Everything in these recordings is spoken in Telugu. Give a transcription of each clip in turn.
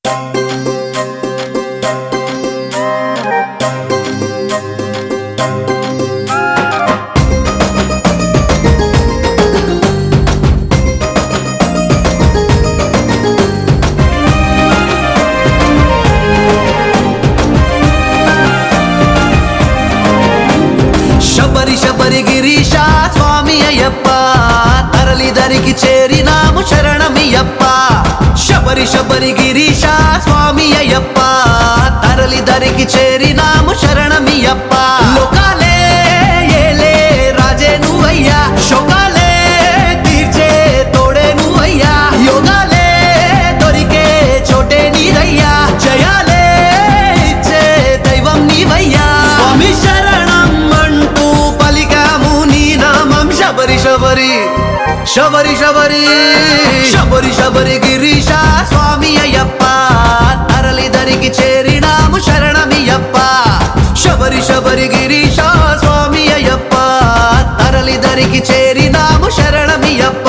శబరి శబరి గిరీశ స్వామి అయ్యప్ప తరలి దరికి చేరినాము శరణమియప్ప శబరి శబరి గిరీశ స్వామి అయ్యప్ప తరలి దరికి చేరినాము శరణమియప్ప లోకాలే ఏలే రాజే నువ్వయ్యా శోకాలే తీర్చే తోడే నువ్వయ్యా యోగాలే దొరికే చోటే నీదయ్యా జయాలే ఇచ్చే దైవం నీవయ్యా స్వామి శరణం అంటూ పలికాము నీ నామం శబరి శబరి శబరి శబరి శబరి శబరి గిరీశ స్వామి అయ్యప్ప తరలి దరికి చేరినాము శరణమియప్ప శబరి శబరి గిరీశ స్వామి అయ్యప్ప తరలి దరికి చేరినాము శరణమియప్ప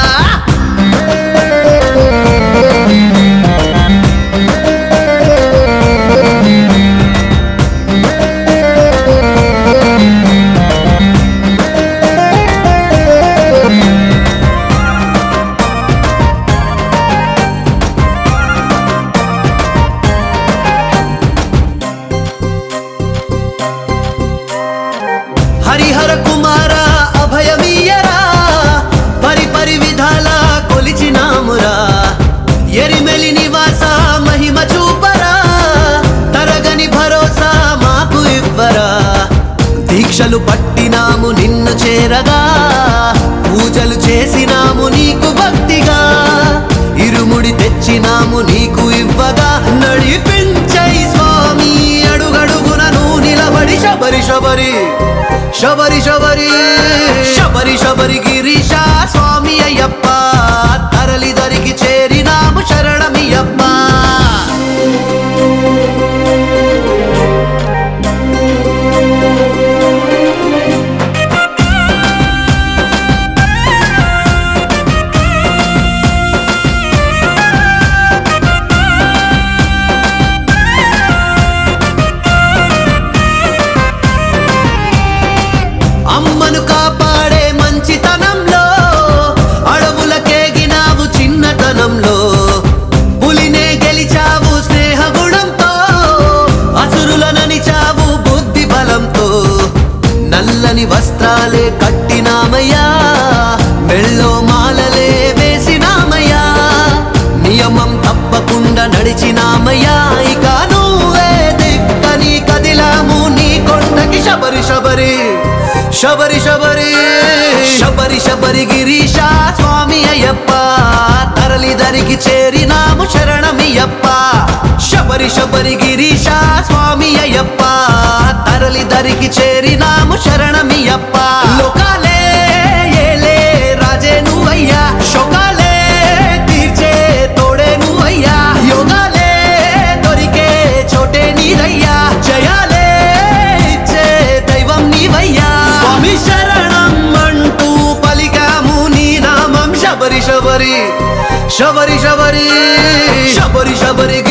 హరిహర కుమార అభయమీయరా పరి పరి విధాల కొలిచినామురా ఎరిమెలి నివాస మహిమ చూపరా తరగని భరోసా మాకు ఇవ్వరా దీక్షలు పట్టినాము నిన్ను చేరగా పూజలు చేసినాము నీకు భక్తిగా ఇరుముడి తెచ్చినాము నీకు ఇవ్వగా నడిపించై స్వామి అడుగడుగునను నిలబడి శబరి శబరి శబరి శబరి శబరి శబరి గిరీశ స్వామి అయ్యప్ప తరలి దరికి చేరినాము శరణమియప్ప అమ్మను కాపాడే మంచితనంలో అడవులకేగినావు చిన్నతనంలో పులినే గెలిచావు స్నేహగుణంతో అసురులననిచావు బుద్ధి బలంతో నల్లని వస్త్రాలే కట్టినామయ్యా మెళ్ళో మాలలే వేసినామయ్యా నియమం తప్పకుండా నడిచినామయ్యా ఇక నువ్వే దిక్కని కదిలాము నీ కొండకి శబరి శబరి శబరి శబరి శబరి శబరి గిరీశ స్వామి అయ్యప్ప తరలి దరికి చేరినాము శరణమియప్ప శబరి శబరి గిరీశ స్వామి అయ్యప్ప తరలి దరికి చేరినాము శరణమియప్ప లోకాలే ఏలే రాజే నువ్వయ్యా శోకాలే తీర్చే తోడే నువ్వయ్యా యోగాలే దొరికే చోటే నీదయ్యా జయాలే ఇచ్చే దైవం నీవయ్యా స్వామి శరణం అంటూ పలికాము నీ నామం శబరి శబరి శబరి శబరి శబరి శబరి